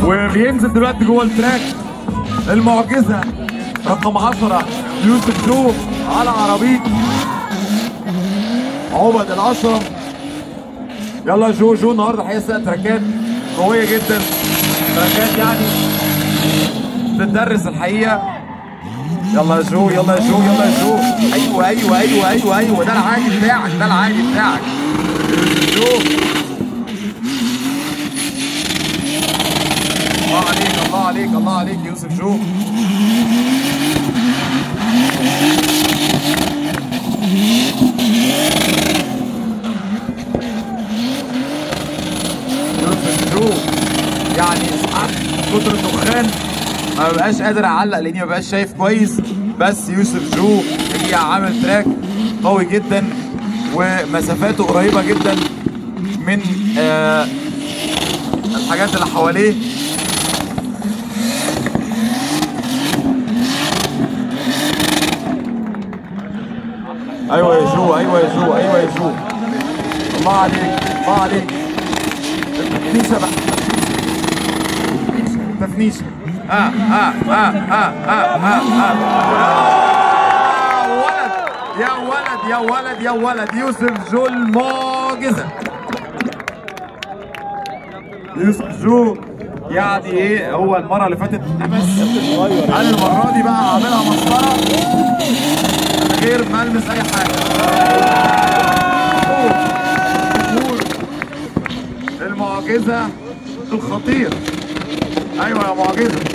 وبينزل دلوقتي جوه التراك المعجزه رقم 10 يوسف جو على عربيه عبد الاشرف يلا يا جو جو النهارده هيسرق تراكات قويه جدا تراكات يعني تدرس الحقيقه يلا يا جو يلا يا جو يلا يا جو ايوه ايوه ايوه ايوه ايوه ده العادي بتاعك ده العادي بتاعك جو الله عليك الله عليك الله عليك يوسف جو يوسف جو يعني ساعات كتر الدخان ما ببقاش قادر اعلق لاني ما ببقاش شايف كويس بس يوسف جو رجع عامل تراك قوي جدا ومسافاته قريبه جدا من آه الحاجات اللي حواليه ايوه يا جو ايوه يا جو ايوه يا جو الله عليك الله عليك تفنيشه بقى تفنيشه اه اه اه اه اه اه اه يا ولد يا ولد يا ولد يوسف جو المعجزه يوسف جو يعني ايه هو المره اللي فاتت بس انا المره دي بقى هعملها مسطره من غير ما المس اي حاجه جمهور المعجزه الخطير ايوه يا معجزه